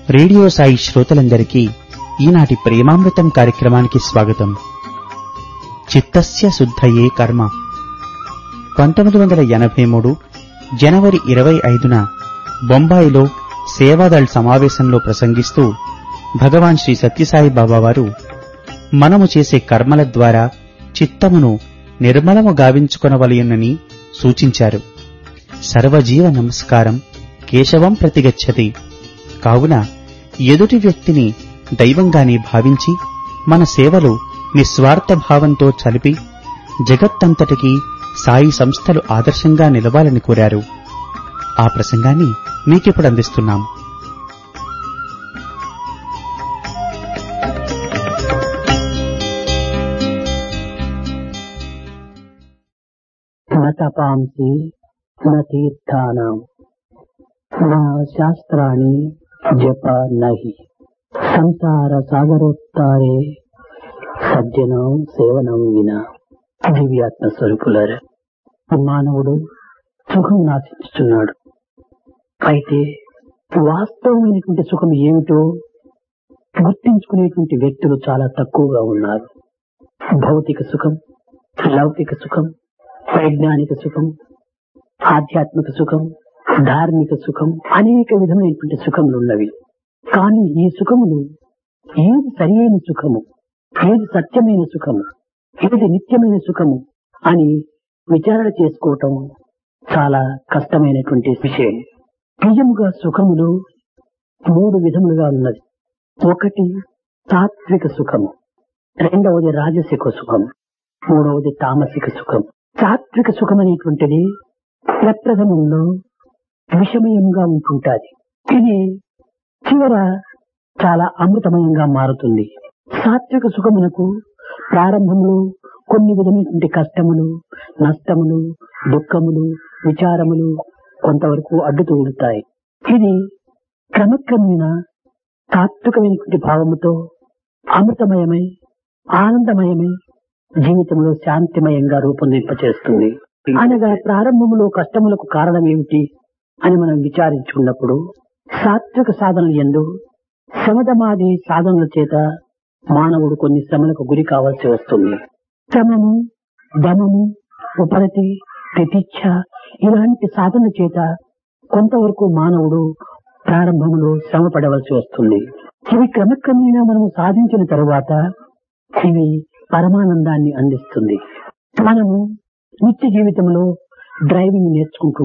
radio Sai శ్రోతలందరికీ ఈనాటి ప్రేమామృతం కార్యక్రమానికి స్వాగతం చిత్తస్య శుద్ధయే కర్మ పంతొమ్మిది వందల ఎనభై మూడు జనవరి ఇరవై ఐదున బొంబాయిలో సేవాదళ్ సమావేశంలో ప్రసంగిస్తూ భగవాన్ శ్రీ సత్యసాయి బాబా వారు మనము చేసే కర్మల ద్వారా చిత్తమును నిర్మలము గావించుకొనవలయునని సూచించారు సర్వజీవ నమస్కారం కేశవం ప్రతిగచ్చతి కావున ఎదుటి వ్యక్తిని దైవంగానే భావించి మన సేవలు నిస్వార్థ భావంతో చలిపి జగత్తంతటికీ సాయి సంస్థలు ఆదర్శంగా నిలవాలని కోరారు ఆ ప్రసంగాన్ని మీకిప్పుడు అందిస్తున్నాం न तपांसि न तीर्थानाम् न శాస్త్రాణి జప నహి సంసార సాగరోత్తారే సజ్జనం సేవనం విన దివ్యాత్మ స్వరూపులారు మానవుడు సుఖం నాశిస్తున్నాడు అయితే వాస్తవమైనటువంటి సుఖం ఏమిటో గుర్తించుకునేటువంటి వ్యక్తులు చాలా తక్కువగా ఉన్నారు భౌతిక సుఖం లౌకిక సుఖం వైజ్ఞానిక సుఖం ఆధ్యాత్మిక సుఖం ధార్మిక సుఖం అనేక విధమైనటువంటి సుఖములు ఉన్నవి కానీ ఈ సుఖములు ఏది సరియైన సుఖము ఏది సత్యమైన సుఖము ఏది నిత్యమైన సుఖము అని విచారణ చేసుకోవటం చాలా కష్టమైనటువంటి విషయం నిజముగా సుఖములు మూడు విధములుగా ఉన్నది ఒకటి తాత్విక సుఖము రెండవది రాజసిక సుఖం మూడవది తామసిక సుఖం సాత్విక సుఖం అనేటువంటిది ప్రప్రథమంలో విషమయంగా ఉంటుంటాది ఇది చివర చాలా అమృతమయంగా మారుతుంది సాత్విక సుఖమునకు ప్రారంభంలో కొన్ని విధమైనటువంటి కష్టములు నష్టములు దుఃఖములు విచారములు కొంతవరకు అడ్డు తగులుతాయి ఇది క్రమక్రమేణా తాత్వికమైనటువంటి భావముతో అమృతమయమై ఆనందమయమై జీవితంలో శాంతిమయంగా రూపొందింపచేస్తుంది అనగా ప్రారంభంలో కష్టములకు కారణం ఏమిటి అని మనం విచారించుకున్నప్పుడు సాత్విక సాధనలు ఎందు శమదమాది సాధనల చేత మానవుడు కొన్ని శ్రమలకు గురి కావాల్సి వస్తుంది శ్రమము దమము ఉపరతి ప్రతీక్ష ఇలాంటి సాధన చేత కొంతవరకు మానవుడు ప్రారంభంలో శ్రమ పడవలసి వస్తుంది ఇవి క్రమక్రమేణా మనము సాధించిన తరువాత ఇవి పరమానందాన్ని అందిస్తుంది మనము నిత్య జీవితంలో డ్రైవింగ్ నేర్చుకుంటూ